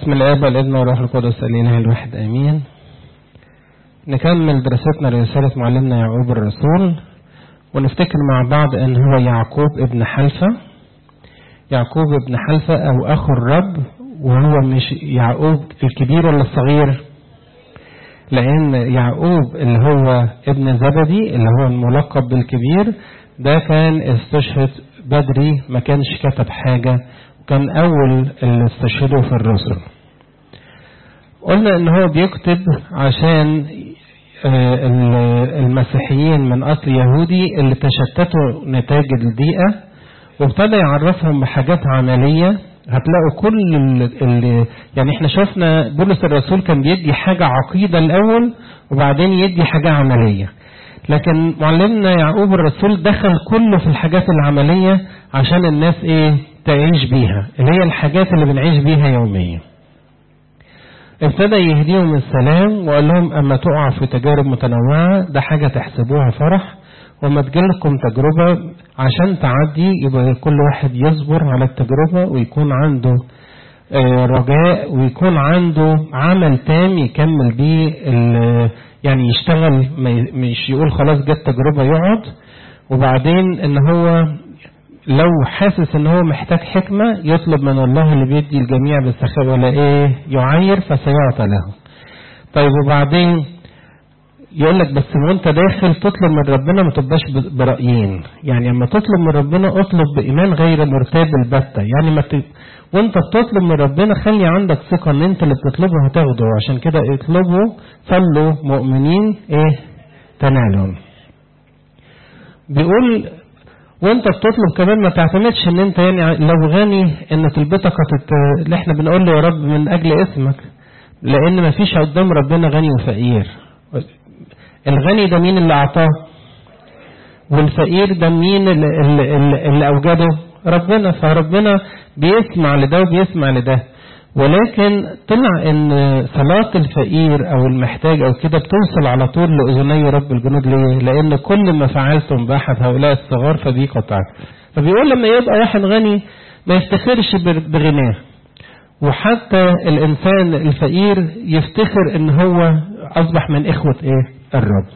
بسم الاب والابن والروح القدس الاله الواحد امين نكمل دراستنا لرسالة معلمنا يعقوب الرسول ونفتكر مع بعض ان هو يعقوب ابن حلفة يعقوب ابن حلفة او اخو الرب وهو مش يعقوب الكبير ولا الصغير لان يعقوب اللي هو ابن زبدي اللي هو الملقب بالكبير ده كان استشهد بدري ما كانش كتب حاجة كان أول اللي استشهدوا في الرسل قلنا إن هو بيكتب عشان المسيحيين من أصل يهودي اللي تشتتوا نتاج الضيقة وابتدى يعرفهم بحاجات عملية هتلاقوا كل اللي يعني احنا شفنا بولس الرسول كان بيدي حاجة عقيدة الأول وبعدين يدي حاجة عملية لكن معلمنا يعقوب الرسول دخل كله في الحاجات العملية عشان الناس ايه تعيش بيها اللي هي الحاجات اللي بنعيش بيها يوميا ابتدى يهديهم السلام وقال لهم اما تقع في تجارب متنوعة ده حاجة تحسبوها فرح وما تجيلكم تجربة عشان تعدي يبقى كل واحد يصبر على التجربة ويكون عنده رجاء ويكون عنده عمل تام يكمل بيه يعني يشتغل مش يقول خلاص جت تجربة يقعد وبعدين ان هو لو حاسس ان هو محتاج حكمة يطلب من الله اللي بيدي الجميع بالسخاء ولا ايه يعير فسيعطى له طيب وبعدين يقول لك بس وانت داخل تطلب من ربنا ما تبقاش برأيين يعني اما تطلب من ربنا اطلب بإيمان غير مرتاب البتة يعني ما ت... وانت بتطلب من ربنا خلي عندك ثقة ان انت اللي بتطلبه هتاخده عشان كده اطلبوا صلوا مؤمنين ايه تنالون بيقول وانت بتطلب كمان ما تعتمدش ان انت يعني لو غني ان طلبتك هتت... اللي احنا بنقول له يا رب من اجل اسمك لان ما فيش قدام ربنا غني وفقير الغني ده مين اللي اعطاه والفقير ده مين اللي, اللي, اللي اوجده ربنا فربنا بيسمع لده وبيسمع لده ولكن طلع ان صلاة الفقير او المحتاج او كده بتوصل على طول لاذني رب الجنود ليه لان كل ما فعلتم باحد هؤلاء الصغار فبي قطعت فبيقول لما يبقى واحد غني ما يفتخرش بغناه وحتى الانسان الفقير يفتخر ان هو اصبح من اخوة ايه الرب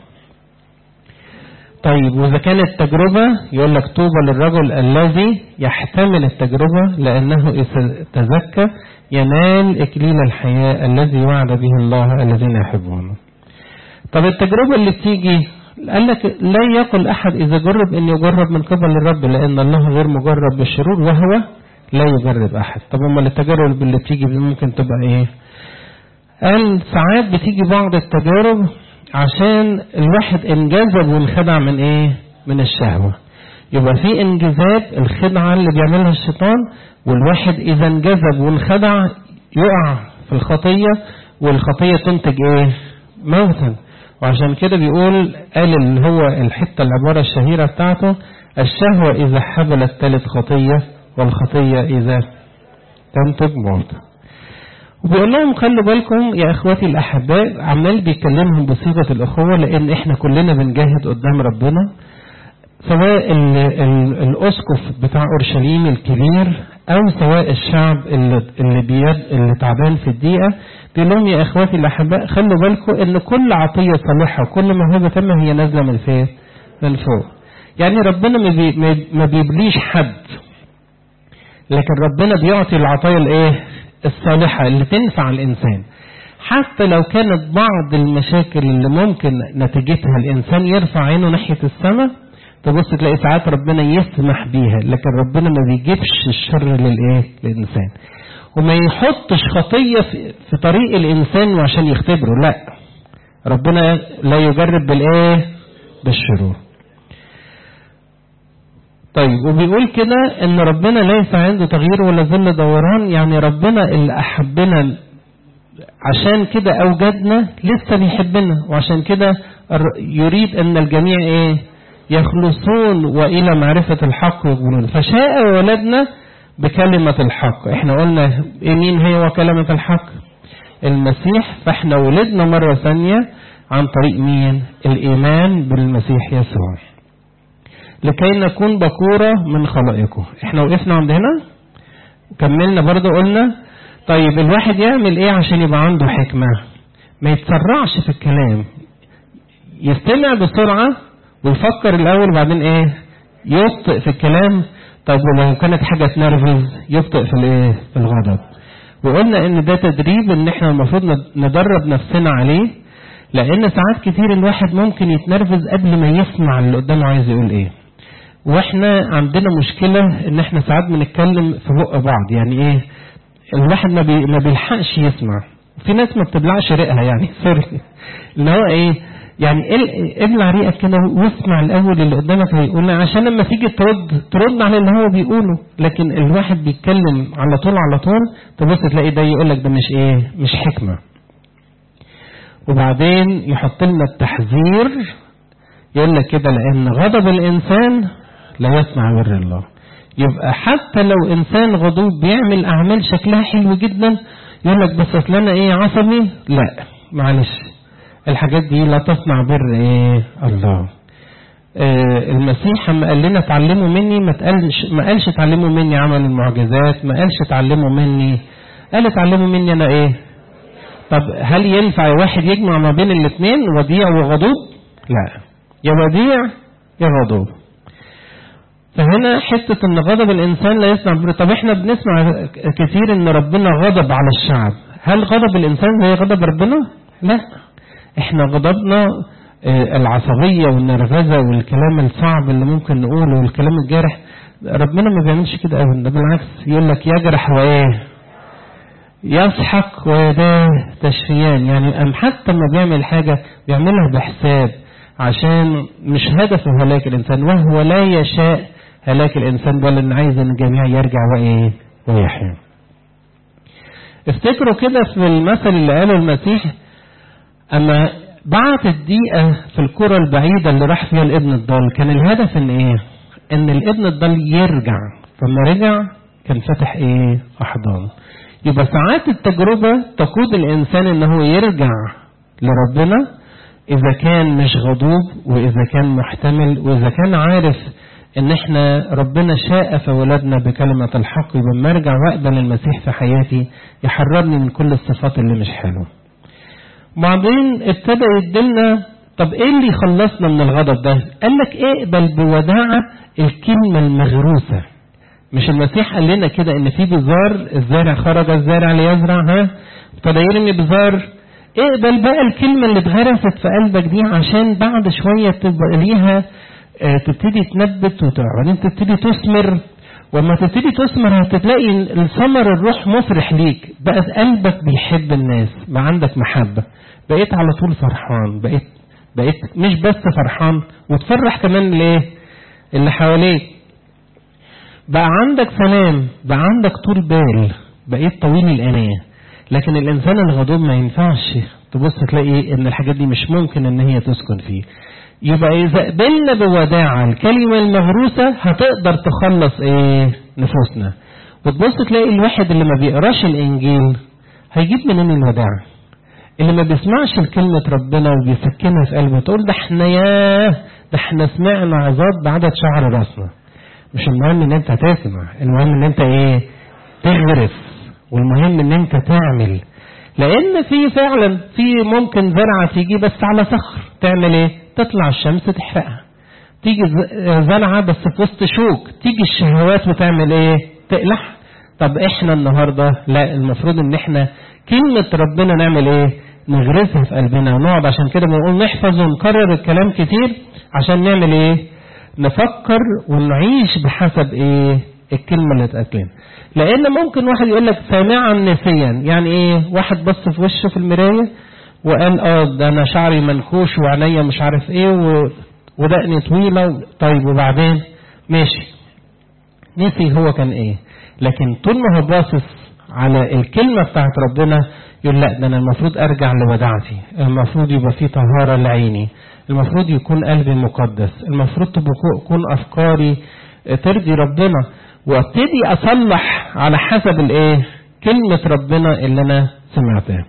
طيب وإذا كانت تجربة يقول لك طوبى للرجل الذي يحتمل التجربة لأنه إذا تزكى ينال إكليل الحياة الذي وعد به الله الذين يحبونه طب التجربة اللي بتيجي قال لك لا يقل أحد إذا جرب أن يجرب من قبل الرب لأن الله غير مجرب بالشرور وهو لا يجرب أحد طب أمال التجارب اللي بتيجي ممكن تبقى إيه قال ساعات بتيجي بعض التجارب عشان الواحد انجذب وانخدع من ايه من الشهوة يبقى في انجذاب الخدعة اللي بيعملها الشيطان والواحد اذا انجذب وانخدع يقع في الخطية والخطية تنتج ايه موتا وعشان كده بيقول قال اللي هو الحتة العبارة الشهيرة بتاعته الشهوة اذا حبلت تلت خطية والخطية اذا تنتج موتا وبيقول لهم خلوا بالكم يا اخواتي الاحباء عمال بيكلمهم بصيغه الاخوه لان احنا كلنا بنجاهد قدام ربنا سواء ال ال الاسقف بتاع اورشليم الكبير او سواء الشعب اللي اللي بيد اللي تعبان في الدقيقه بيقول لهم يا اخواتي الاحباء خلوا بالكم ان كل عطيه صالحه وكل موهبه تامه هي نازله من فين؟ من فوق. يعني ربنا ما, بي ما بيبليش حد لكن ربنا بيعطي العطايا الايه؟ الصالحة اللي تنفع الإنسان حتى لو كانت بعض المشاكل اللي ممكن نتيجتها الإنسان يرفع عينه ناحية السماء تبص تلاقي ساعات ربنا يسمح بيها لكن ربنا ما بيجيبش الشر للإيه للإنسان وما يحطش خطية في طريق الإنسان عشان يختبره لا ربنا لا يجرب بالإيه بالشرور طيب وبيقول كده ان ربنا ليس عنده تغيير ولا ظل دوران يعني ربنا اللي احبنا عشان كده اوجدنا لسه بيحبنا وعشان كده يريد ان الجميع ايه يخلصون والى معرفة الحق يقولون فشاء ولدنا بكلمة الحق احنا قلنا إيه مين هي كلمة الحق المسيح فاحنا ولدنا مرة ثانية عن طريق مين الايمان بالمسيح يسوع لكي نكون بكورة من خلائقه احنا وقفنا عند هنا كملنا برضو قلنا طيب الواحد يعمل ايه عشان يبقى عنده حكمة ما يتسرعش في الكلام يستمع بسرعة ويفكر الأول وبعدين ايه يبطئ في الكلام طيب ولو كانت حاجة تنرفز يبطئ في الايه في الغضب وقلنا ان ده تدريب ان احنا المفروض ندرب نفسنا عليه لان ساعات كتير الواحد ممكن يتنرفز قبل ما يسمع اللي قدامه عايز يقول ايه واحنا عندنا مشكلة ان احنا ساعات بنتكلم في بق بعض يعني ايه الواحد ما, بي ما بيلحقش يسمع في ناس ما بتبلعش ريقها يعني سوري اللي هو ايه يعني ابلع ريقك كده واسمع الاول اللي قدامك هيقول عشان لما تيجي ترد ترد على اللي هو بيقوله لكن الواحد بيتكلم على طول على طول تبص تلاقي ده يقول لك ده مش ايه مش حكمه وبعدين يحط لنا التحذير يقول لك كده لان غضب الانسان لا يسمع بر الله يبقى حتى لو انسان غضوب بيعمل اعمال شكلها حلو جدا يقول لك بس اصل انا ايه عصبي لا معلش الحاجات دي لا تصنع بر ايه الله آه المسيح لما قال لنا اتعلموا مني ما تقالش ما قالش اتعلموا مني عمل المعجزات ما قالش اتعلموا مني قال اتعلموا مني انا ايه طب هل ينفع واحد يجمع ما بين الاثنين وديع وغضوب لا يا وديع يا غضوب فهنا حتة ان غضب الانسان لا يصنع بر طب احنا بنسمع كثير ان ربنا غضب على الشعب هل غضب الانسان زي غضب ربنا لا احنا غضبنا العصبية والنرفزة والكلام الصعب اللي ممكن نقوله والكلام الجارح ربنا ما بيعملش كده ابدا ده بالعكس يقول لك يجرح وايه يضحك ويداه تشفيان يعني أم حتى ما بيعمل حاجة بيعملها بحساب عشان مش هدفه هلاك الإنسان وهو لا يشاء هلاك الإنسان بل إن عايز إن الجميع يرجع وإيه ويحيى افتكروا كده في المثل اللي قاله المسيح أما بعت الدقيقة في الكرة البعيدة اللي راح فيها الابن الضال كان الهدف إن إيه؟ إن الابن الضال يرجع فلما رجع كان فتح إيه؟ أحضان يبقى ساعات التجربة تقود الإنسان إن هو يرجع لربنا إذا كان مش غضوب وإذا كان محتمل وإذا كان عارف إن إحنا ربنا شاء فولدنا بكلمة الحق يبقى لما أرجع وأقبل المسيح في حياتي يحررني من كل الصفات اللي مش حلوة. بعدين ابتدى يدلنا طب إيه اللي يخلصنا من الغضب ده؟ قال لك اقبل بوداعة الكلمة المغروسة. مش المسيح قال لنا كده ان في بذار الزارع خرج الزارع ليزرع ها ابتدى يرمي بذار اقبل بقى الكلمة اللي اتغرست في قلبك دي عشان بعد شوية تبقى ليها اه تبتدي تنبت وبعدين تبتدي تثمر وما تبتدي تثمر هتلاقي الثمر الروح مفرح ليك بقى قلبك بيحب الناس بقى عندك محبة بقيت على طول فرحان بقيت بقيت مش بس فرحان وتفرح كمان ليه اللي حواليك بقى عندك سلام بقى عندك طول بال بقيت طويل الاناه لكن الانسان الغضوب ما ينفعش تبص تلاقي ان الحاجات دي مش ممكن ان هي تسكن فيه يبقى اذا قبلنا بوداعة الكلمة المغروسة هتقدر تخلص ايه نفوسنا وتبص تلاقي الواحد اللي ما بيقراش الانجيل هيجيب منين الوداعة اللي ما بيسمعش لكلمة ربنا وبيسكنها في قلبه تقول ده احنا ياه ده احنا سمعنا عظات بعدد شعر راسنا مش المهم ان انت تسمع المهم ان انت ايه تغرس والمهم ان انت تعمل لان في فعلا في ممكن زرعه تيجي بس على صخر تعمل ايه تطلع الشمس تحرقها تيجي زرعه بس في وسط شوك تيجي الشهوات وتعمل ايه تقلح طب احنا النهارده لا المفروض ان احنا كلمه ربنا نعمل ايه نغرسها في قلبنا ونقعد عشان كده بنقول نحفظ ونكرر الكلام كتير عشان نعمل ايه نفكر ونعيش بحسب ايه الكلمه اللي اتقالت لنا لان ممكن واحد يقول لك سامعا نسيا يعني ايه واحد بص في وشه في المرايه وقال اه ده انا شعري منكوش وعينيا مش عارف ايه و... ودقني طويله طيب وبعدين ماشي نسي هو كان ايه لكن طول ما هو باصص على الكلمه بتاعت ربنا يقول لا ده انا المفروض ارجع لوداعتي المفروض يبقى في طهاره لعيني المفروض يكون قلبي مقدس المفروض تكون افكاري ترضي ربنا وابتدي اصلح على حسب الايه كلمة ربنا اللي انا سمعتها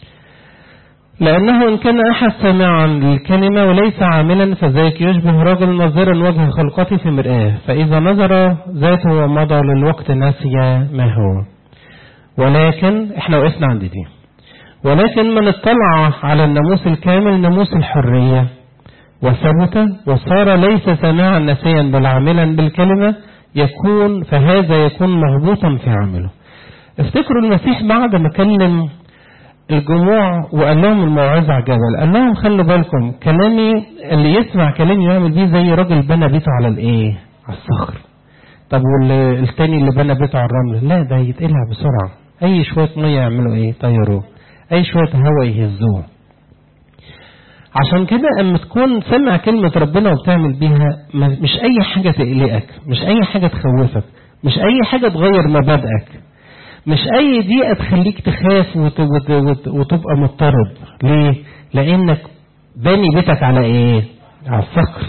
لأنه إن كان أحد سامعا للكلمة وليس عاملا فذلك يشبه رجل ناظرا وجه خلقته في مرآة فإذا نظر ذاته ومضى للوقت نسي ما هو ولكن احنا وقفنا عند دي ولكن من اطلع على الناموس الكامل ناموس الحرية وثبت وصار ليس سامعا نسيا بل عاملا بالكلمة يكون فهذا يكون مغبوطا في عمله افتكروا المسيح بعد ما كلم الجموع وقال لهم الموعظة على الجبل قال لهم خلوا بالكم كلامي اللي يسمع كلامي يعمل بيه زي راجل بنى بيته على الايه على الصخر طب والتاني اللي بنى بيته على الرمل لا ده يتقلع بسرعة اي شوية مية يعملوا ايه طيروه اي شوية هوا يهزوه عشان كده اما تكون سمع كلمة ربنا وبتعمل بيها مش اي حاجة تقلقك مش اي حاجة تخوفك مش اي حاجة تغير مبادئك مش اي دقيقة تخليك تخاف وت... وت... وت... وتبقى مضطرب ليه لانك باني بيتك على ايه على الصخر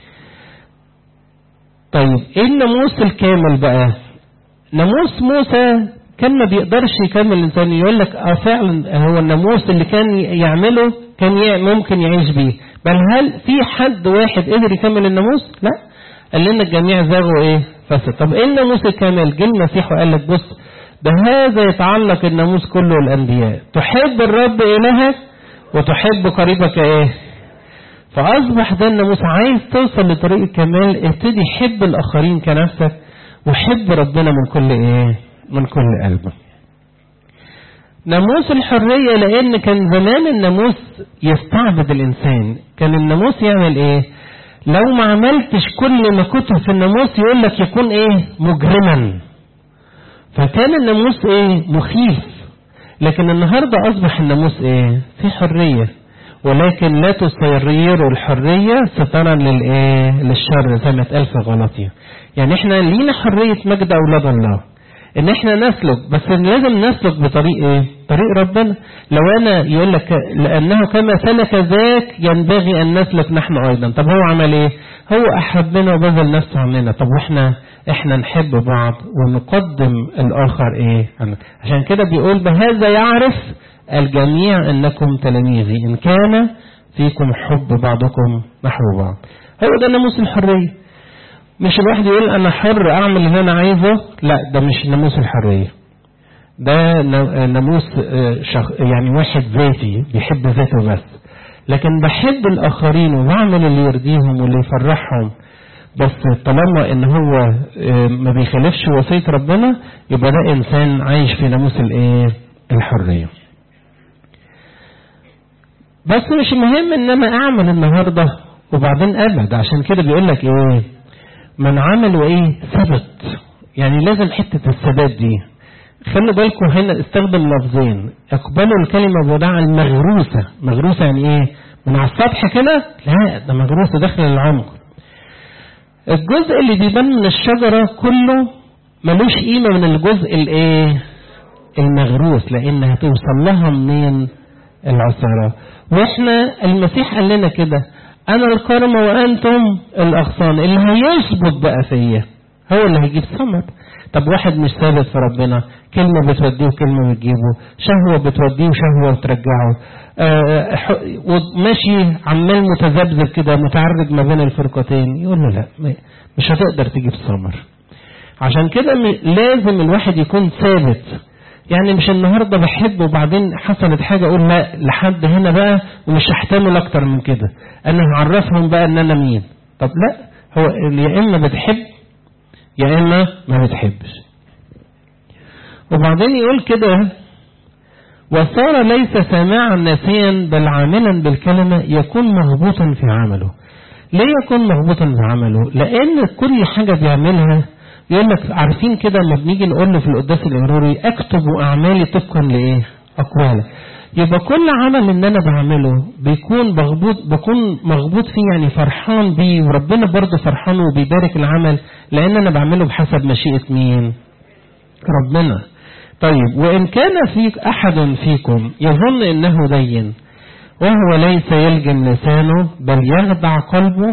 طيب ايه الناموس الكامل بقى ناموس موسى كان ما بيقدرش يكمل الانسان يقول لك اه فعلا هو الناموس اللي كان يعمله كان ممكن يعيش بيه بل هل في حد واحد قدر يكمل الناموس لا قال لنا الجميع زاغوا ايه فسد طب ايه الناموس الكامل جه المسيح وقال لك بص بهذا يتعلق الناموس كله الانبياء تحب الرب الهك وتحب قريبك ايه فاصبح ده الناموس عايز توصل لطريق الكمال ابتدي حب الاخرين كنفسك وحب ربنا من كل ايه من كل قلبك ناموس الحرية لأن كان زمان الناموس يستعبد الإنسان كان الناموس يعمل إيه لو ما عملتش كل ما كتب في الناموس يقول لك يكون إيه مجرما فكان الناموس إيه مخيف لكن النهاردة أصبح الناموس إيه في حرية ولكن لا تسيروا الحرية سترا للإيه للشر زي ما اتقال في غلطية يعني احنا لينا حرية مجد أولاد الله ان احنا نسلك بس لازم نسلك بطريق ايه طريق ربنا لو انا يقول لك لانه كما سلك ذاك ينبغي ان نسلك نحن ايضا طب هو عمل ايه هو احبنا وبذل نفسه عننا طب واحنا احنا نحب بعض ونقدم الاخر ايه عشان كده بيقول بهذا يعرف الجميع انكم تلاميذي ان كان فيكم حب بعضكم نحو بعض هو ده ناموس الحريه مش الواحد يقول انا حر اعمل اللي انا عايزه لا ده مش ناموس الحريه ده ناموس شخ... يعني واحد ذاتي بيحب ذاته بس لكن بحب الاخرين وبعمل اللي يرضيهم واللي يفرحهم بس طالما ان هو ما بيخالفش وصيه ربنا يبقى ده انسان عايش في ناموس الايه الحريه بس مش مهم ان انا اعمل النهارده وبعدين ابعد عشان كده بيقول لك ايه من عمل وايه ثبت يعني لازم حتة الثبات دي خلوا بالكم هنا استخدم لفظين اقبلوا الكلمة بوداع المغروسة مغروسة يعني ايه من على السطح كده لا ده مغروسة داخل العمق الجزء اللي بيبان من الشجرة كله ملوش قيمة من الجزء الايه المغروس لان هتوصل لها منين العصارة واحنا المسيح قال لنا كده انا الكرم وانتم الاغصان اللي هيثبت بقى فيا هو اللي هيجيب ثمر طب واحد مش ثابت في ربنا كلمة بتوديه وكلمة بتجيبه شهوة بتوديه وشهوة بترجعه آه وماشي عمال متذبذب كده متعرج ما بين الفرقتين يقول له لا مش هتقدر تجيب ثمر عشان كده لازم الواحد يكون ثابت يعني مش النهارده بحب وبعدين حصلت حاجه اقول لا لحد هنا بقى ومش هحتمل اكتر من كده انا هعرفهم بقى ان انا مين طب لا هو يا اما بتحب يا اما ما بتحبش وبعدين يقول كده وصار ليس سامعا ناسيا بل عاملا بالكلمه يكون مغبوطا في عمله ليه يكون مغبوطا في عمله لان كل حاجه بيعملها يقول لك عارفين كده لما بنيجي نقول له في القداس الإمروري اكتب أعمالي طبقا لإيه؟ أقواله. يبقى كل عمل إن أنا بعمله بيكون مغبوط بكون مغبوط فيه يعني فرحان بيه وربنا برضه فرحان وبيبارك العمل لأن أنا بعمله بحسب مشيئة مين؟ ربنا. طيب وإن كان فيك أحد فيكم يظن إنه دين وهو ليس يلجم لسانه بل يخدع قلبه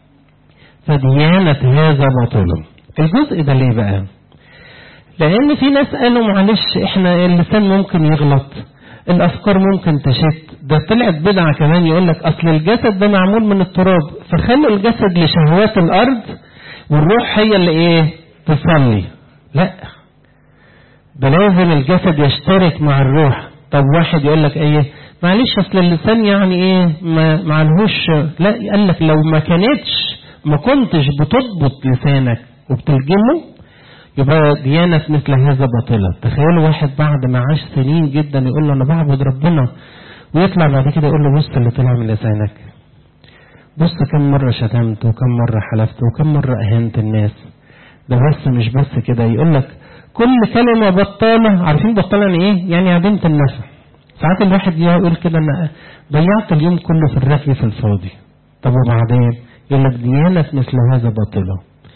فديانة هذا باطل. الجزء ده ليه بقى لان في ناس قالوا معلش احنا اللسان ممكن يغلط الافكار ممكن تشت ده طلعت بدعة كمان يقول لك اصل الجسد ده معمول من التراب فخلوا الجسد لشهوات الارض والروح هي اللي ايه تصلي لا ده لازم الجسد يشترك مع الروح طب واحد يقول لك ايه معلش اصل اللسان يعني ايه ما معلهوش لا قال لك لو ما كانتش ما كنتش بتضبط لسانك وبتلجمه يبقى ديانة مثل هذا باطلة تخيلوا واحد بعد ما عاش سنين جدا يقول له انا بعبد ربنا ويطلع بعد كده يقول له بص اللي طلع من لسانك بص كم مرة شتمت وكم مرة حلفت وكم مرة أهنت الناس ده بس مش بس كده يقول لك كل كلمة بطالة عارفين بطالة يعني ايه؟ يعني عديمة النفع ساعات الواحد يقول كده انا ضيعت اليوم كله في الرغي في الفاضي طب وبعدين يقول لك ديانة مثل هذا باطلة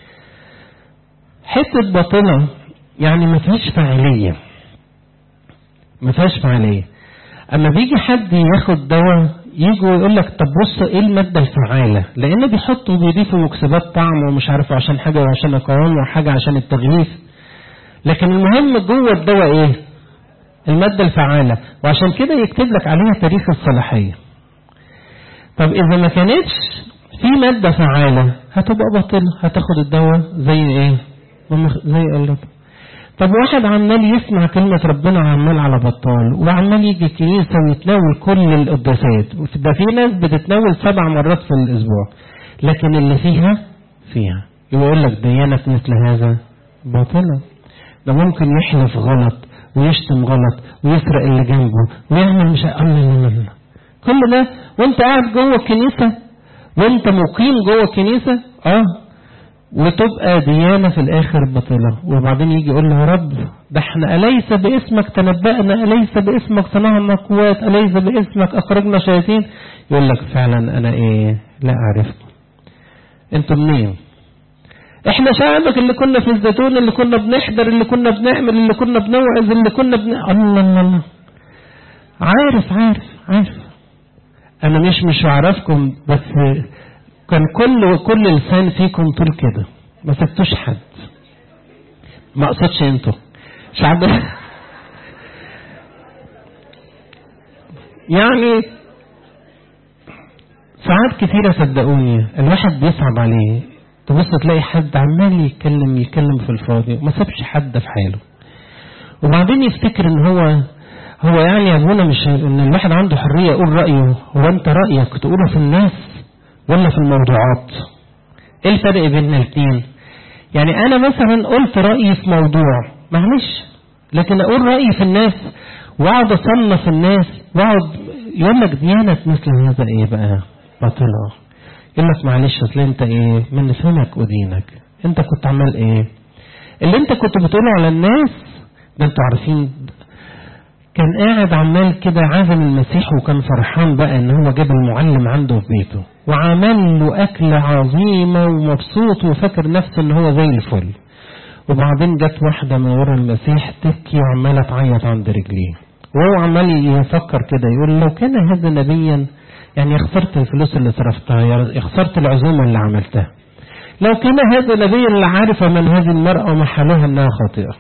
حتة باطلة يعني ما فيهاش فاعلية ما فيهاش فاعلية اما بيجي حد ياخد دواء يجوا يقول لك طب بص ايه الماده الفعاله لان بيحطوا بيضيفوا مكسبات طعم ومش عارف عشان حاجه وعشان القوام وحاجه عشان التغليف لكن المهم جوه الدواء ايه الماده الفعاله وعشان كده يكتب لك عليها تاريخ الصلاحيه طب اذا ما كانتش في ماده فعاله هتبقى باطله هتاخد الدواء زي ايه زي قلب طب واحد عمال يسمع كلمة ربنا عمال على بطال وعمال يجي الكنيسة ويتناول كل القداسات ده في ناس بتتناول سبع مرات في الأسبوع لكن اللي فيها فيها يقول لك ديانة مثل هذا باطلة ده ممكن يحلف غلط ويشتم غلط ويسرق اللي جنبه ويعمل مش الله لا لا كل ده وانت قاعد جوه الكنيسة وانت مقيم جوه الكنيسة اه وتبقى ديانة في الآخر باطلة وبعدين يجي يقول له يا رب ده احنا أليس باسمك تنبأنا أليس باسمك صنعنا قوات أليس باسمك أخرجنا شياطين يقول لك فعلا أنا إيه لا أعرفكم أنتم منين احنا شعبك اللي كنا في الزيتون اللي كنا بنحضر اللي كنا بنعمل اللي كنا بنوعظ اللي كنا بن... الله الله الله عارف عارف عارف انا مش مش عارفكم بس كان كل كل لسان فيكم طول كده ما سبتوش حد ما اقصدش انتوا شعب يعني ساعات كثيرة صدقوني الواحد بيصعب عليه تبص تلاقي حد عمال يتكلم يتكلم في الفاضي وما سابش حد في حاله وبعدين يفتكر ان هو هو يعني يا ابونا مش ان الواحد عنده حريه يقول رايه هو انت رايك تقوله في الناس ولا في الموضوعات ايه الفرق بين الاثنين يعني انا مثلا قلت رايي في موضوع معلش لكن اقول رايي في الناس واقعد اصنف الناس واقعد يقول لك ديانه مثل هذا ايه بقى باطله يقول لك معلش اصل انت ايه من فمك ادينك انت كنت عمال ايه اللي انت كنت بتقوله على الناس ده انتوا عارفين كان قاعد عمال كده عازم المسيح وكان فرحان بقى ان هو جاب المعلم عنده في بيته وعمل له أكلة عظيمة ومبسوط وفاكر نفسه ان هو زي الفل وبعدين جت واحدة من ورا المسيح تبكي وعمالة تعيط عند رجليه وهو عمال يفكر كده يقول لو كان هذا نبيا يعني خسرت الفلوس اللي صرفتها خسرت العزومة اللي عملتها لو كان هذا نبيا لعارف من هذه المرأة وما حالها انها خاطئة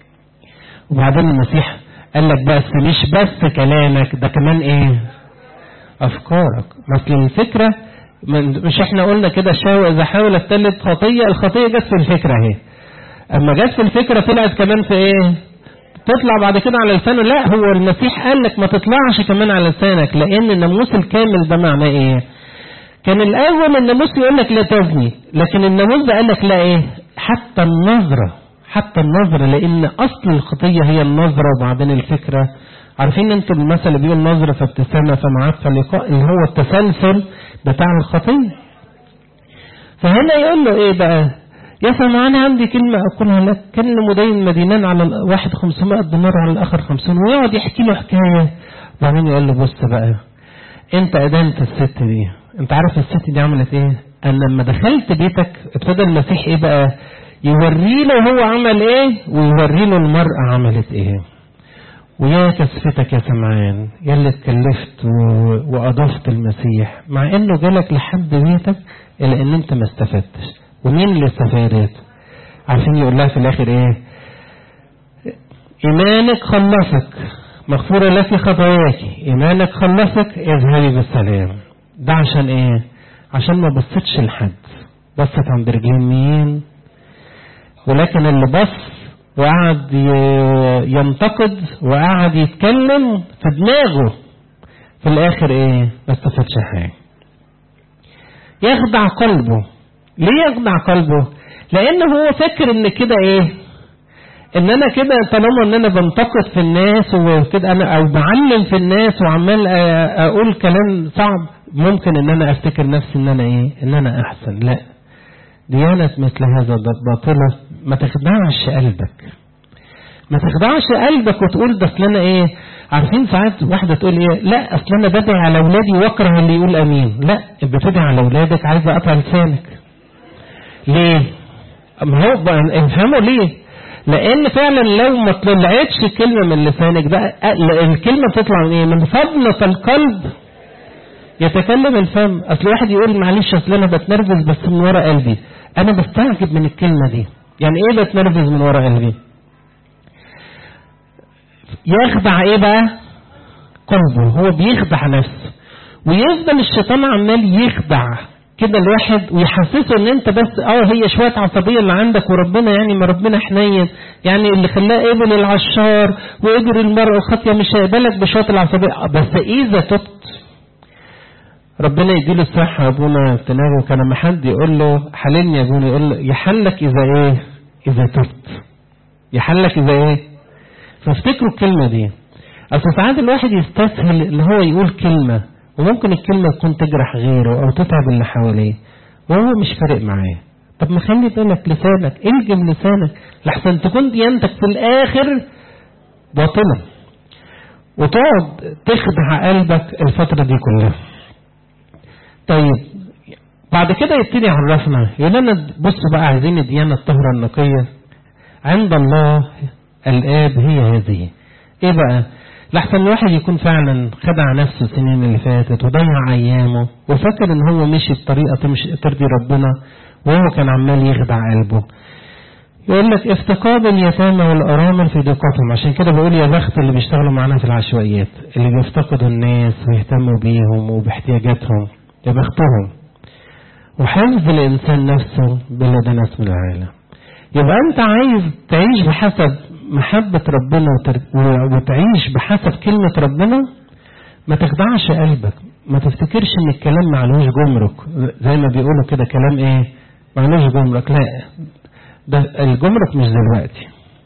وبعدين المسيح قال لك بس مش بس كلامك ده كمان ايه افكارك مثل الفكرة مش احنا قلنا كده شاو اذا حاولت تلت خطية الخطية جت في الفكرة اهي اما جت في الفكرة طلعت كمان في ايه تطلع بعد كده على لسانه لا هو المسيح قال لك ما تطلعش كمان على لسانك لان الناموس الكامل ده معناه ايه كان الاول الناموس يقول لك لا تزني لكن الناموس ده قال لك لا ايه حتى النظره حتى النظرة لأن أصل الخطية هي النظرة وبعدين الفكرة عارفين انتوا المثل اللي بيقول نظرة فابتسامة فمعاد فلقاء اللي هو التسلسل بتاع الخطية فهنا يقول له ايه بقى يا سمعان عندي كلمة أقولها لك كان مدين مدينان على واحد 500 دينار على الآخر 50 ويقعد يحكي له حكاية وبعدين يقول له بص بقى أنت أدنت الست دي أنت عارف الست دي عملت إيه؟ أنا لما دخلت بيتك ابتدى المسيح إيه بقى؟ يوري له هو عمل ايه ويوري له المرأة عملت ايه ويا كسفتك يا سمعان يا اللي اتكلفت واضفت المسيح مع انه جالك لحد بيتك الا ان انت ما استفدتش ومين اللي استفادت عارفين يقول لها في الاخر ايه ايمانك خلصك مغفورة لك خطاياك ايمانك خلصك اذهبي بالسلام ده عشان ايه عشان ما بصتش لحد بصت عند رجلين مين ولكن اللي بص وقعد ينتقد وقعد يتكلم في دماغه في الاخر ايه ما استفادش حاجه يخدع قلبه ليه يخدع قلبه لان هو فاكر ان كده ايه ان انا كده طالما ان انا بنتقد في الناس وكده انا او بعلم في الناس وعمال اقول كلام صعب ممكن ان انا افتكر نفسي ان انا ايه ان انا احسن لا ديانة مثل هذا باطلة ما تخدعش قلبك ما تخدعش قلبك وتقول ده اصل انا ايه عارفين ساعات واحدة تقول ايه لا اصل انا بدعي على اولادي واكره اللي يقول امين لا بتدعي على اولادك عايزة اقطع لسانك ليه ما هو افهموا ليه لان فعلا لو ما طلعتش كلمة من لسانك ده الكلمة بتطلع من ايه من فضلة القلب يتكلم الفم اصل واحد يقول معلش اصل انا بتنرفز بس من ورا قلبي انا بستعجب من الكلمة دي يعني ايه بتنرفز من ورا قلبي يخدع ايه بقى قلبه هو بيخدع نفسه ويفضل الشيطان عمال يخدع كده الواحد ويحسسه ان انت بس اه هي شويه عصبيه اللي عندك وربنا يعني ما ربنا حنين يعني اللي خلاه قبل العشار وقدر المرء الخطيه مش هيقبلك بشويه العصبيه بس اذا تبت ربنا يديله الصحة يا ابونا تناغه كان لما حد يقول له حللني يا ابونا يقول له يحلك إذا إيه؟ إذا تبت. يحلك إذا إيه؟ فافتكروا الكلمة دي. أصل ساعات الواحد يستسهل إن هو يقول كلمة وممكن الكلمة تكون تجرح غيره أو تتعب اللي حواليه وهو مش فارق معاه. طب ما خلي بالك لسانك، الجم لسانك لحسن تكون ديانتك في الآخر باطلة. وتقعد تخدع قلبك الفترة دي كلها. طيب بعد كده يبتدي يعرفنا يقول لنا بصوا بقى عايزين الديانة الطهرة النقية عند الله الآب هي هذه ايه بقى لحسن الواحد يكون فعلا خدع نفسه السنين اللي فاتت وضيع ايامه وفكر ان هو مشي بطريقة تمشي ترضي ربنا وهو كان عمال يخدع قلبه يقول لك افتقاد اليتامى والارامل في ضيقتهم عشان كده بقول يا بخت اللي بيشتغلوا معانا في العشوائيات اللي بيفتقدوا الناس ويهتموا بيهم وباحتياجاتهم يا بختهم وحفظ الإنسان نفسه بلا دنس من العالم يبقى أنت عايز تعيش بحسب محبة ربنا وتعيش بحسب كلمة ربنا ما تخدعش قلبك ما تفتكرش ان الكلام معلوش جمرك زي ما بيقولوا كده كلام ايه معلوش جمرك لا ده الجمرك مش دلوقتي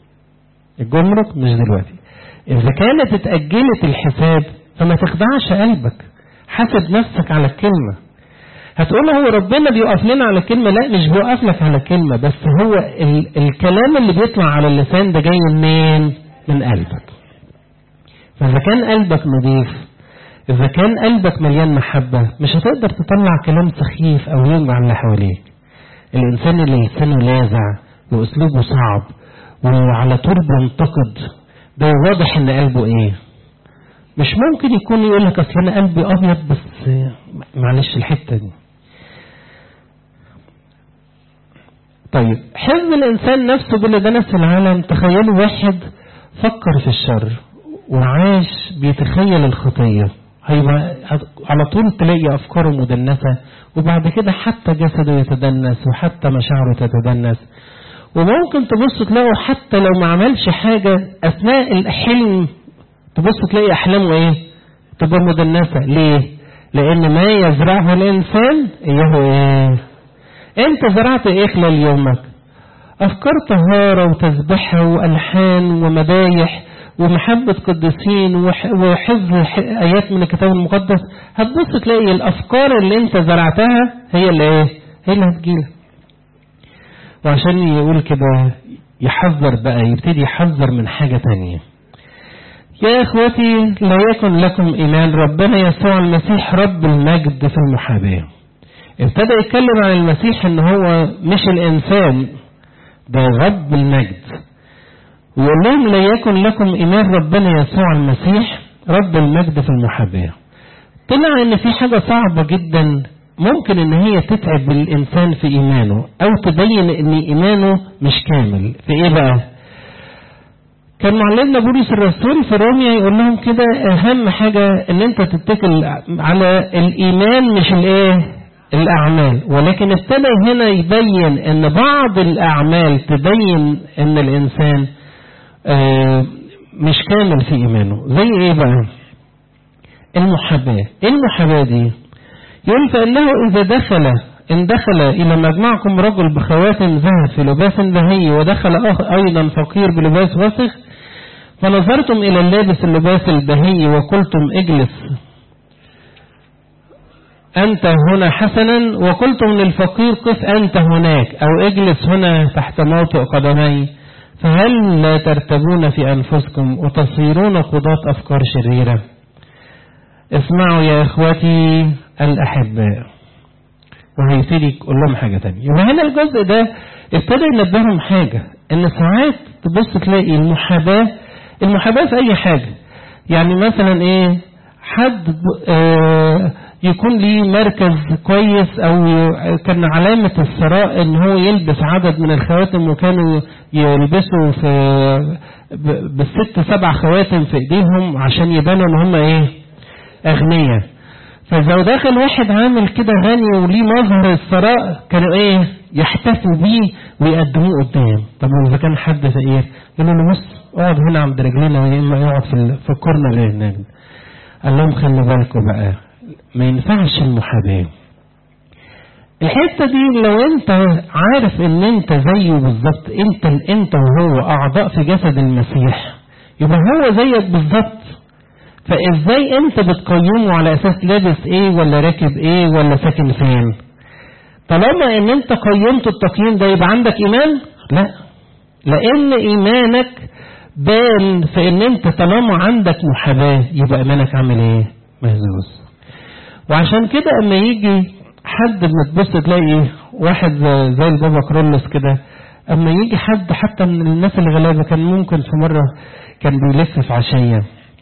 الجمرك مش دلوقتي اذا كانت اتأجلت الحساب فما تخدعش قلبك حاسب نفسك على الكلمة هتقول هو ربنا بيوقف لنا على كلمة لا مش بيوقف لك على كلمة بس هو ال الكلام اللي بيطلع على اللسان ده جاي منين من قلبك فإذا كان قلبك نظيف إذا كان قلبك مليان محبة مش هتقدر تطلع كلام سخيف أو يوجع اللي حواليك الإنسان اللي لسانه لاذع وأسلوبه صعب وعلى طول بينتقد ده واضح إن قلبه إيه مش ممكن يكون يقول لك اصل انا قلبي ابيض بس معلش الحته دي طيب حفظ الانسان نفسه بلا دنس العالم تخيلوا واحد فكر في الشر وعاش بيتخيل الخطيه هيبقى على طول تلاقي افكاره مدنسه وبعد كده حتى جسده يتدنس وحتى مشاعره تتدنس وممكن تبص تلاقوا حتى لو ما عملش حاجه اثناء الحلم تبص تلاقي احلامه ايه تبقى مدنسه ليه لان ما يزرعه الانسان اياه ايه انت زرعت ايه خلال يومك افكار طهاره وتسبحه والحان ومدايح ومحبة قديسين وحفظ آيات من الكتاب المقدس هتبص تلاقي الأفكار اللي أنت زرعتها هي اللي إيه؟ هي اللي هتجيلك. وعشان يقول كده يحذر بقى يبتدي يحذر من حاجة تانية. يا اخوتي لا يكن لكم ايمان ربنا يسوع المسيح رب المجد في المحاباه ابتدى يتكلم عن المسيح ان هو مش الانسان ده رب المجد ويقول لهم لا يكن لكم ايمان ربنا يسوع المسيح رب المجد في المحاباه طلع ان في حاجه صعبه جدا ممكن ان هي تتعب الانسان في ايمانه او تبين ان ايمانه مش كامل في ايه بقى كان معلمنا بولس الرسول في روميا يقول لهم كده اهم حاجه ان انت تتكل على الايمان مش الايه الاعمال ولكن ابتدى هنا يبين ان بعض الاعمال تبين ان الانسان آه مش كامل في إيمانه زي إيه بقى المحاباة إيه المحاباة دي يقول فإنه إذا دخل إن دخل إلى مجمعكم رجل بخواتم ذهب في لباس بهي ودخل أيضا فقير بلباس وسخ فنظرتم إلى اللابس اللباس البهي وقلتم اجلس أنت هنا حسنا وقلتم للفقير قف أنت هناك أو اجلس هنا تحت موطئ قدمي فهل لا ترتبون في أنفسكم وتصيرون قضاة أفكار شريرة اسمعوا يا إخوتي الأحباء وهيبتدي يقول لهم حاجة تانية يبقى هنا الجزء ده ابتدى ينبههم حاجة ان ساعات تبص تلاقي المحاباة المحاباة في اي حاجة يعني مثلا ايه حد اه يكون ليه مركز كويس او كان علامة الثراء ان هو يلبس عدد من الخواتم وكانوا يلبسوا في بالست سبع خواتم في ايديهم عشان يبانوا ان هم ايه اغنياء فلو داخل واحد عامل كده غني وليه مظهر الثراء كانوا ايه يحتفوا بيه ويقدموه قدام طب اذا كان حد فقير يقول له بص اقعد هنا عند رجلينا يا اما يقعد في في الكورنر اللي هناك قال لهم خلي بالكم بقى ما ينفعش المحاباه الحته دي لو انت عارف ان انت زيه بالظبط انت انت وهو اعضاء في جسد المسيح يبقى هو زيك بالظبط فازاي انت بتقيمه على اساس لابس ايه ولا راكب ايه ولا ساكن فين طالما ان انت قيمت التقييم ده يبقى عندك ايمان لا لان ايمانك بان في ان انت طالما عندك محاباه يبقى ايمانك عامل ايه مهزوز وعشان كده اما يجي حد ما تبص تلاقي واحد زي البابا كرولس كده اما يجي حد حتى من الناس الغلابه كان ممكن في مره كان بيلف في عشيه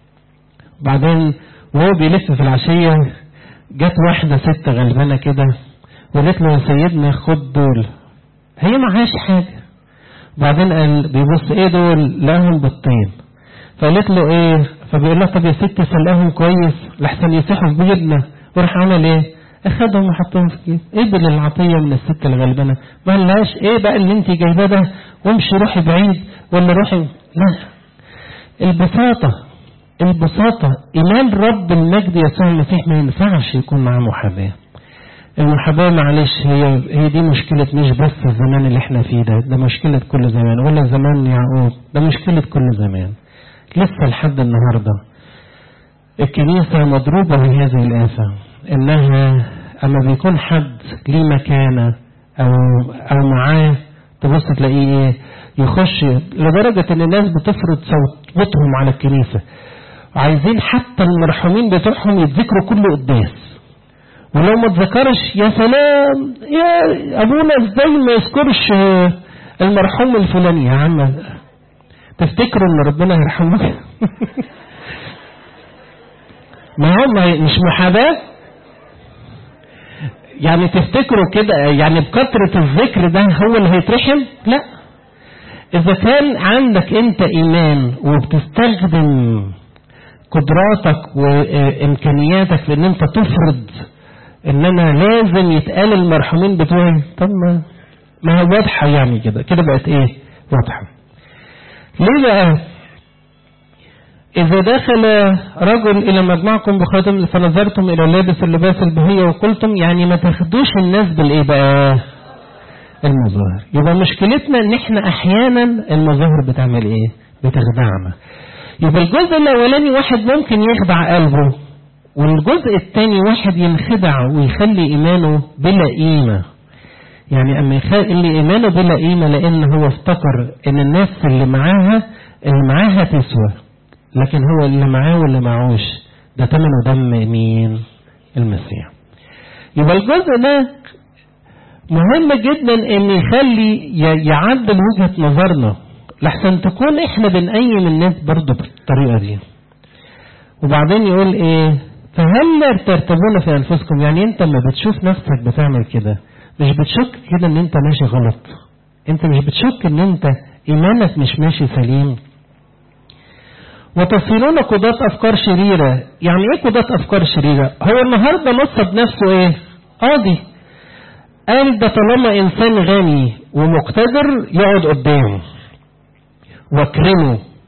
بعدين وهو بيلف في العشية جت واحدة ست غلبانة كده وقالت له يا سيدنا خد دول هي معهاش حاجة بعدين قال بيبص ايه دول لقاهم بالطين فقالت له ايه فبيقول لها طب يا ستي سلقاهم كويس لحسن يسيحوا في بيدنا وراح عمل ايه اخدهم وحطهم في كيس قبل العطيه من الست الغلبانه ما قالهاش ايه بقى اللي انت جايباه ده وامشي روحي بعيد ولا روحي لا البساطه البساطة إيمان رب المجد يسوع المسيح ما ينفعش يكون معاه محاباة المحاباة معلش هي هي دي مشكلة مش بس الزمان اللي احنا فيه ده ده مشكلة كل زمان ولا زمان يعقوب ده مشكلة كل زمان لسه لحد النهاردة الكنيسة مضروبة بهذه الآفة إنها أما بيكون حد ليه مكانة أو أو معاه تبص تلاقيه إيه يخش لدرجة إن الناس بتفرض صوتهم على الكنيسة عايزين حتى المرحومين بتوعهم يتذكروا كل قداس ولو ما اتذكرش يا سلام يا ابونا ازاي ما يذكرش المرحوم الفلاني يا عم تفتكروا ان ربنا يرحمه ما هو مش محاباه يعني تفتكروا كده يعني بكثرة الذكر ده هو اللي هيترحم لا إذا كان عندك أنت إيمان وبتستخدم قدراتك وامكانياتك في ان انت تفرض ان انا لازم يتقال المرحومين بتوعي طب ما ما هي واضحه يعني كده كده بقت ايه واضحه ليه بقى إذا دخل رجل إلى مجمعكم بخاتم فنظرتم إلى لابس اللباس البهية وقلتم يعني ما تاخدوش الناس بالإيه بقى؟ المظاهر يبقى مشكلتنا إن إحنا أحيانا المظاهر بتعمل إيه؟ بتخدعنا يبقى الجزء الأولاني واحد ممكن يخدع قلبه والجزء الثاني واحد ينخدع ويخلي إيمانه بلا قيمة يعني أما يخلي إيمانه بلا قيمة لأن هو افتكر إن الناس اللي معاها اللي معاها تسوى لكن هو اللي معاه واللي معوش ده ثمنه دم مين المسيح يبقى الجزء ده مهم جدا ان يخلي يعدل وجهة نظرنا لحسن تكون احنا بنقيم الناس برضه بالطريقة دي وبعدين يقول ايه فهل لا ترتبون في انفسكم يعني انت لما بتشوف نفسك بتعمل كده مش بتشك كده ان انت ماشي غلط انت مش بتشك ان انت ايمانك مش ماشي سليم وتصيرون قضاة افكار شريرة يعني ايه قضاة افكار شريرة هو النهاردة نصب نفسه ايه قاضي قال ده طالما انسان غني ومقتدر يقعد قدامه واكرمه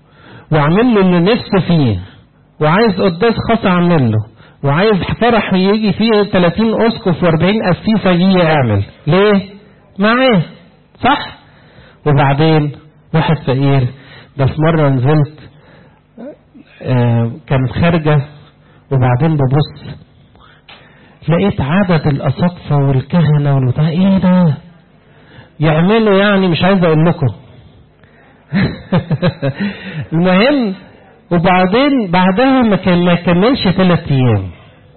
وعامل له اللي نفسه فيه وعايز قداس خاص اعمل له وعايز فرح يجي فيه 30 اسقف و40 قسيسه يجي يعمل ليه معاه صح وبعدين واحد فقير ده في مره نزلت آه كانت خارجه وبعدين ببص لقيت عدد الاساقفه والكهنه والبتاع ايه ده يعملوا يعني مش عايز اقول لكم المهم وبعدين بعدها ما كان ما يكملش ثلاث ايام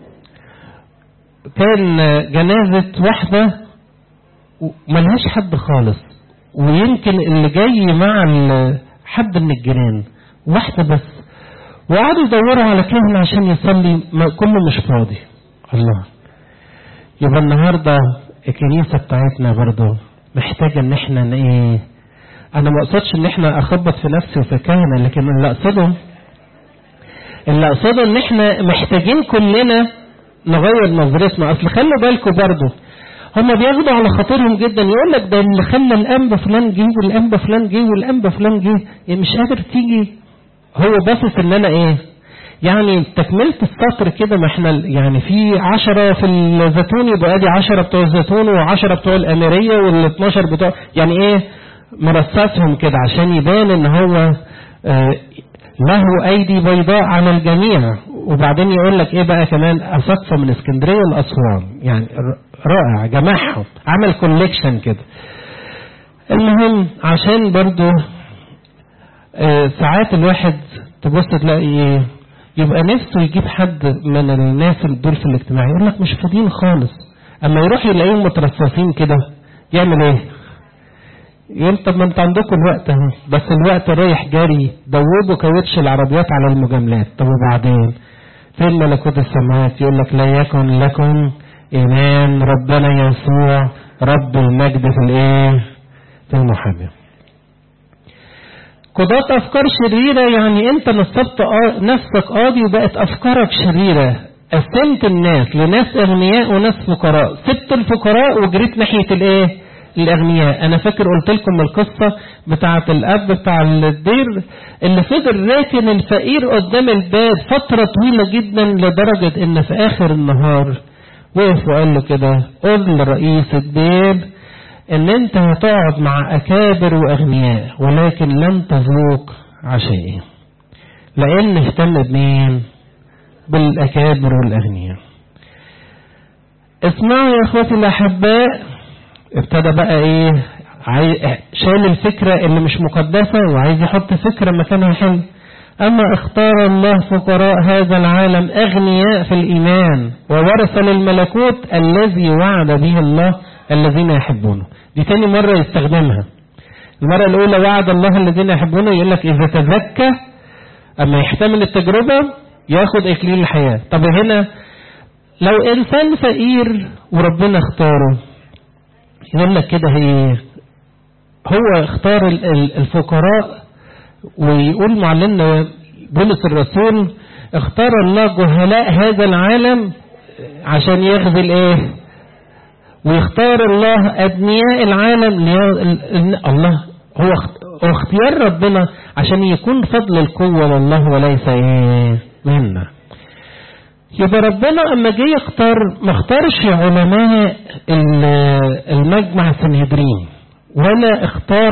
كان جنازة واحدة ملهاش حد خالص ويمكن اللي جاي مع حد من الجيران واحدة بس وقعدوا يدوروا على كاهن عشان يصلي كله مش فاضي الله يبقى النهارده الكنيسة بتاعتنا برضه محتاجة ان احنا ايه انا ما اقصدش ان احنا اخبط في نفسي وفي كهنة لكن اللي اقصده اللي اقصده ان احنا محتاجين كلنا نغير نظرتنا اصل خلوا بالكم برضه هما بياخدوا على خاطرهم جدا يقول لك ده اللي خلى الانبا فلان جه والانبا فلان جه والانبا فلان جه يعني مش قادر تيجي هو باصص ان انا ايه يعني تكملة السطر كده ما احنا يعني في عشرة في الزيتون يبقى ادي عشرة بتوع الزيتون وعشرة بتوع الاميرية وال 12 بتوع يعني ايه مرصصهم كده عشان يبان ان هو اه له ايدي بيضاء على الجميع وبعدين يقول لك ايه بقى كمان اساقفه من اسكندريه لاسوان يعني رائع جمعهم عمل كوليكشن كده المهم عشان برضو اه ساعات الواحد تبص تلاقي ايه يبقى نفسه يجيب حد من الناس اللي دول في الاجتماع يقول لك مش فاضيين خالص اما يروح يلاقيهم مترصصين كده يعمل ايه يقول طب ما انت عندكم الوقت اهو بس الوقت رايح جاري دوبوا كاوتش العربيات على المجاملات طب وبعدين فين ملكوت السماوات يقول لك لا يكن لكم ايمان ربنا يسوع رب المجد في الايه في المحامي قضاة أفكار شريرة يعني أنت نصبت نفسك قاضي وبقت أفكارك شريرة قسمت الناس لناس أغنياء وناس فقراء سبت الفقراء وجريت ناحية الإيه؟ الأغنياء أنا فاكر قلت لكم القصة بتاعة الأب بتاع الدير اللي فضل راكن الفقير قدام الباب فترة طويلة جدا لدرجة إن في آخر النهار وقف وقال له كده قل لرئيس الدير ان انت هتقعد مع اكابر واغنياء ولكن لن تذوق عشائي لان اهتم بمين بالاكابر والاغنياء اسمعوا يا اخواتي الاحباء ابتدى بقى ايه شايل الفكرة اللي مش مقدسة وعايز يحط فكرة مكانها حلو أما اختار الله فقراء هذا العالم أغنياء في الإيمان وورث للملكوت الذي وعد به الله الذين يحبونه دي تاني مرة يستخدمها المرة الأولى وعد الله الذين يحبونه يقول لك إذا تزكى أما يحتمل التجربة ياخد إكليل الحياة طب هنا لو إنسان فقير وربنا اختاره يقول لك كده هي هو اختار الفقراء ويقول معلمنا بولس الرسول اختار الله جهلاء هذا العالم عشان يخذل ايه ويختار الله أبنياء العالم لي... الله هو اختيار ربنا عشان يكون فضل القوة لله وليس ايه منا يبقى ربنا اما جه يختار ما اختارش علماء المجمع سنهدرين ولا اختار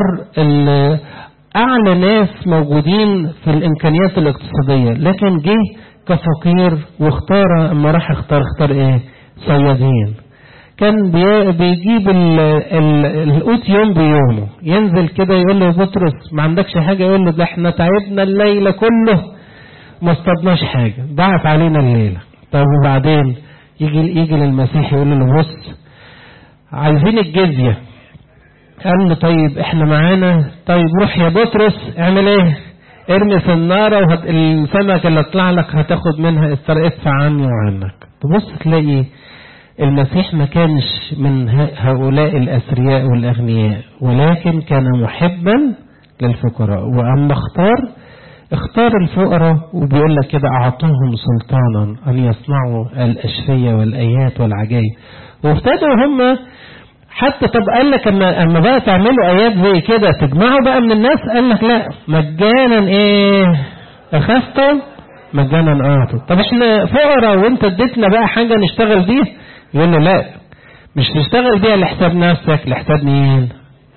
اعلى ناس موجودين في الامكانيات الاقتصادية لكن جه كفقير واختار اما راح اختار اختار ايه صيادين كان بيجيب القوت يوم بيومه ينزل كده يقول له بطرس ما عندكش حاجة يقول له ده احنا تعبنا الليلة كله ما اصطدناش حاجة ضاعت علينا الليلة طب وبعدين يجي يجي للمسيح يقول له بص عايزين الجزية قال له طيب احنا معانا طيب روح يا بطرس اعمل ايه ارمي سنارة وهت... السمكة اللي تطلع لك هتاخد منها ادفع عني وعنك تبص تلاقي المسيح ما كانش من هؤلاء الأثرياء والأغنياء ولكن كان محبا للفقراء وأما اختار اختار الفقراء وبيقول لك كده أعطوهم سلطانا أن يصنعوا الأشفية والآيات والعجائب وابتدوا هم حتى طب قال لك اما اما بقى تعملوا ايات زي كده تجمعوا بقى من الناس قال لك لا مجانا ايه اخذتم مجانا اعطوا طب احنا فقراء وانت اديتنا بقى حاجة نشتغل بيها يقول له لا مش تشتغل بيها لحساب نفسك لحساب مين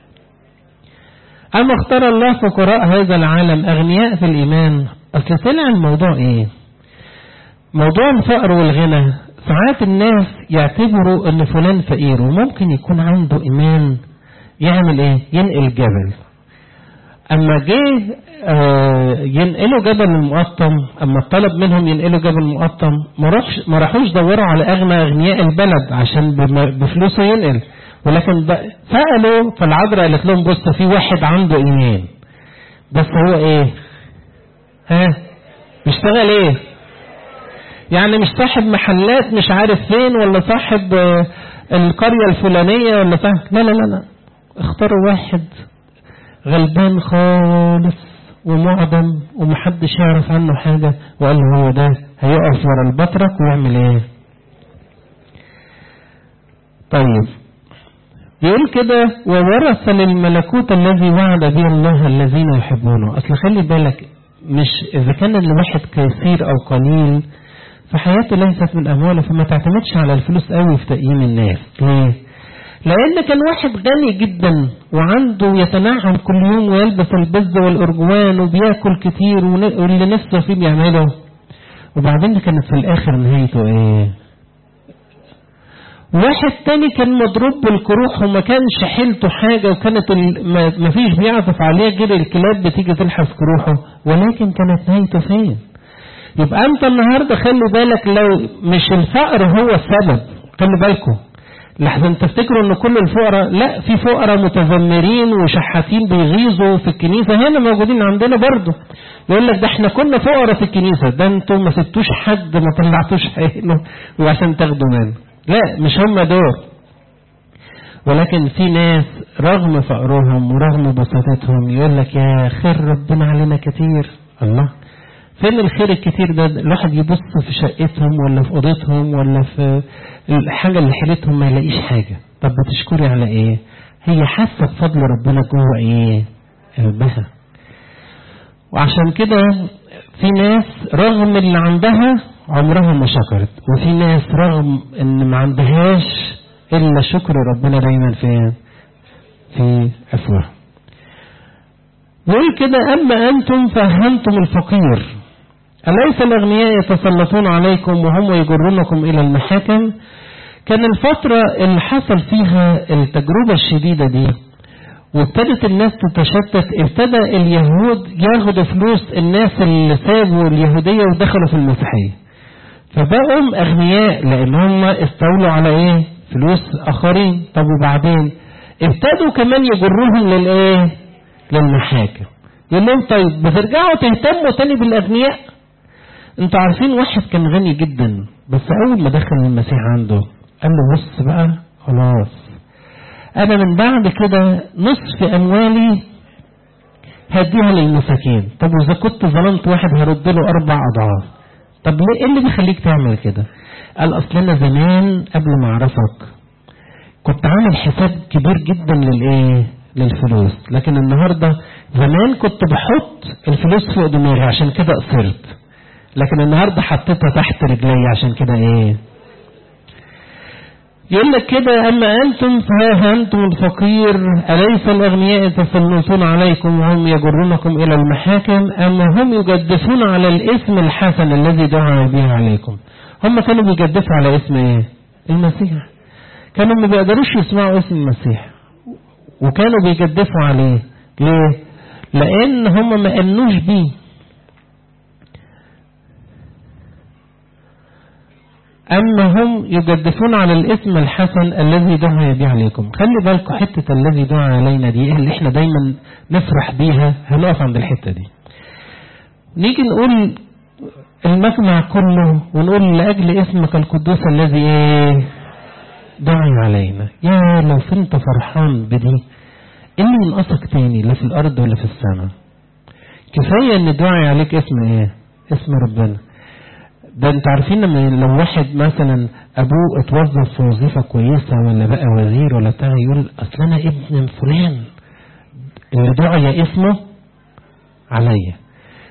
أما اختار الله فقراء هذا العالم أغنياء في الإيمان أصل طلع الموضوع إيه موضوع الفقر والغنى ساعات الناس يعتبروا ان فلان فقير وممكن يكون عنده ايمان يعمل ايه ينقل جبل اما جه آه ينقلوا جبل المقطم اما طلب منهم ينقلوا جبل المقطم ما راحش ما راحوش دوروا على اغنى اغنياء البلد عشان بفلوسه ينقل ولكن سالوا فالعذراء قالت لهم بص في واحد عنده ايمان بس هو ايه ها بيشتغل ايه يعني مش صاحب محلات مش عارف فين ولا صاحب القرية الفلانية ولا صاحب لا لا لا لا اختاروا واحد غلبان خالص ومعدم ومحدش يعرف عنه حاجة وقال له هو ده هيقف ورا البطرك ويعمل ايه طيب بيقول كده وورث للملكوت الذي وعد به الله الذين يحبونه اصل خلي بالك مش اذا كان الواحد كثير او قليل فحياته ليست من أمواله فما تعتمدش على الفلوس قوي في تقييم الناس ليه؟ لأن كان واحد غني جدا وعنده يتنعم كل يوم ويلبس البز والأرجوان وبياكل كتير واللي نفسه فيه بيعمله وبعدين كانت في الآخر نهايته إيه؟ واحد تاني كان مضروب بالكروح وما كانش حيلته حاجة وكانت ما فيش بيعطف عليه غير الكلاب بتيجي تلحس كروحه ولكن كانت نهايته فين؟ يبقى انت النهارده خلي بالك لو مش الفقر هو السبب خلي بالكم لحظة تفتكروا ان كل الفقراء لا في فقراء متذمرين وشحاتين بيغيظوا في الكنيسة هنا موجودين عندنا برضه يقول لك ده احنا كنا فقراء في الكنيسة ده انتوا ما سبتوش حد ما طلعتوش عينه وعشان تاخدوا منه لا مش هم دول ولكن في ناس رغم فقرهم ورغم بساطتهم يقول لك يا خير ربنا علينا كتير الله فين الخير الكتير ده الواحد يبص في شقتهم ولا في اوضتهم ولا في الحاجة اللي حيلتهم ما يلاقيش حاجة طب بتشكري على ايه هي حاسة بفضل ربنا جوه ايه قلبها وعشان كده في ناس رغم اللي عندها عمرها ما شكرت وفي ناس رغم ان ما عندهاش الا شكر ربنا دايما فين في افواههم يقول كده اما انتم فهمتم الفقير أليس الأغنياء يتسلطون عليكم وهم يجرونكم إلى المحاكم كان الفترة اللي حصل فيها التجربة الشديدة دي وابتدت الناس تتشتت ابتدى اليهود ياخدوا فلوس الناس اللي سابوا اليهودية ودخلوا في المسيحية فبقوا أغنياء لأن هم استولوا على إيه فلوس آخرين طب وبعدين ابتدوا كمان يجروهم للإيه للمحاكم يقول لهم طيب بترجعوا تهتموا تاني بالأغنياء انتوا عارفين واحد كان غني جدا بس اول ما دخل المسيح عنده قال له بص بقى خلاص انا من بعد كده نصف اموالي هديها للمساكين طب واذا كنت ظلمت واحد هرد له اربع اضعاف طب ليه ايه اللي بيخليك تعمل كده قال اصل انا زمان قبل ما اعرفك كنت عامل حساب كبير جدا للايه للفلوس لكن النهارده زمان كنت بحط الفلوس فوق دماغي عشان كده قصرت لكن النهارده حطيتها تحت رجلي عشان كده ايه يقول لك كده اما انتم فها انتم الفقير اليس الاغنياء يتسلطون عليكم وهم يجرونكم الى المحاكم اما هم يجدفون على الاسم الحسن الذي دعا به عليكم هم كانوا بيجدفوا على اسم ايه المسيح كانوا ما بيقدروش يسمعوا اسم المسيح وكانوا بيجدفوا عليه ليه لان هم ما امنوش بيه أما هم يجدفون على الاسم الحسن الذي دعا به عليكم خلي بالكم حتة الذي دعا علينا دي اللي احنا دايما نفرح بيها هنقف عند الحتة دي نيجي نقول المجمع كله ونقول لأجل اسمك القدوس الذي ايه دعي علينا يا لو كنت فرحان بدي ايه اللي ينقصك تاني لا في الارض ولا في السماء كفاية ان دعي عليك اسم ايه اسم ربنا ده انت عارفين لما لو واحد مثلا ابوه اتوظف في وظيفه كويسه ولا بقى وزير ولا بتاع يقول اصل انا ابن فلان اللي دعي اسمه عليا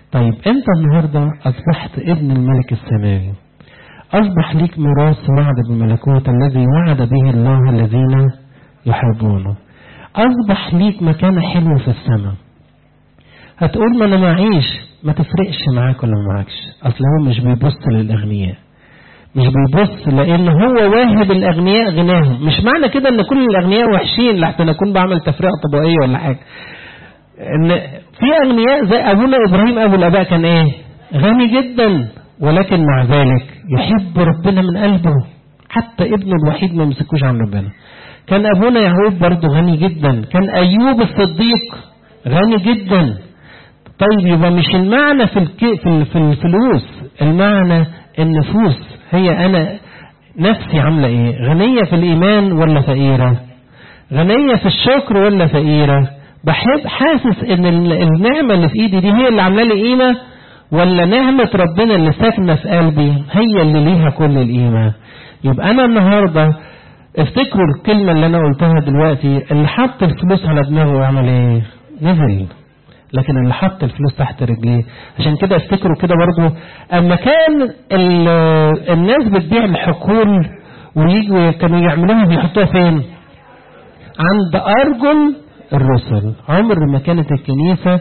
طيب انت النهاردة اصبحت ابن الملك السماوي اصبح ليك ميراث وعد بالملكوت الذي وعد به الله الذين يحبونه اصبح ليك مكانة حلوة في السماء هتقول ما انا معيش ما تفرقش معاك ولا ما معاكش اصل هو مش بيبص للاغنياء مش بيبص لان هو واهب الاغنياء غناهم مش معنى كده ان كل الاغنياء وحشين لحتى اكون بعمل تفرقه طبقيه ولا حاجه ان في اغنياء زي ابونا ابراهيم ابو الاباء كان ايه غني جدا ولكن مع ذلك يحب ربنا من قلبه حتى ابنه الوحيد ما يمسكوش عن ربنا كان ابونا يعقوب برضه غني جدا كان ايوب الصديق غني جدا طيب يبقى مش المعنى في الك... في في الفلوس المعنى النفوس هي انا نفسي عامله ايه غنيه في الايمان ولا فقيره غنيه في الشكر ولا فقيره بحب حاسس ان النعمه اللي في ايدي دي هي اللي عامله لي قيمه ولا نعمه ربنا اللي ساكنه في قلبي هي اللي ليها كل القيمه يبقى انا النهارده افتكروا الكلمه اللي انا قلتها دلوقتي اللي حط الفلوس على دماغه وعمل ايه نزل لكن اللي حط الفلوس تحت رجليه عشان كده افتكروا كده برضو اما كان الناس بتبيع الحقول ويجوا كانوا يعملوها بيحطوها فين عند ارجل الرسل عمر ما كانت الكنيسة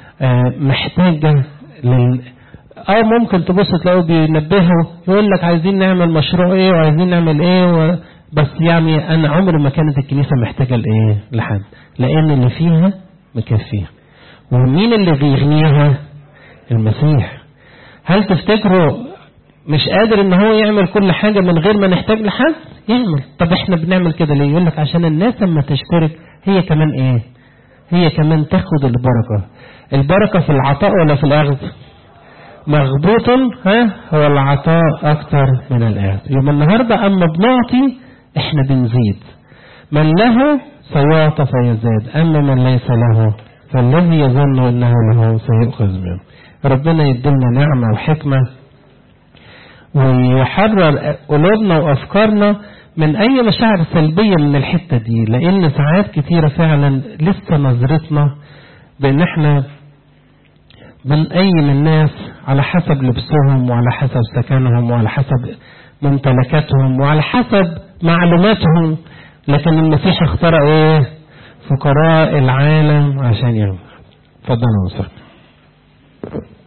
محتاجة لل اه ممكن تبص تلاقوا بينبهوا يقول لك عايزين نعمل مشروع ايه وعايزين نعمل ايه و... بس يعني انا عمر ما كانت الكنيسة محتاجة لايه لحد لان اللي فيها مكفيها ومين اللي بيغنيها المسيح هل تفتكروا مش قادر ان هو يعمل كل حاجة من غير ما نحتاج لحد يعمل طب احنا بنعمل كده ليه يقول لك عشان الناس لما تشترك هي كمان ايه هي كمان تاخد البركة البركة في العطاء ولا في الاخذ مغبوط ها هو العطاء اكتر من الاخذ يبقى النهاردة اما بنعطي احنا بنزيد من له سيعطى فيزداد اما من ليس له فالذي يظن انه له سيؤخذ منه ربنا يدلنا نعمة وحكمة ويحرر قلوبنا وافكارنا من اي مشاعر سلبية من الحتة دي لان ساعات كتيرة فعلا لسه نظرتنا بان احنا بنقيم الناس على حسب لبسهم وعلى حسب سكنهم وعلى حسب ممتلكاتهم وعلى حسب معلوماتهم لكن المسيح اختار ايه فقراء العالم عشان يغفر تفضلوا وصلوا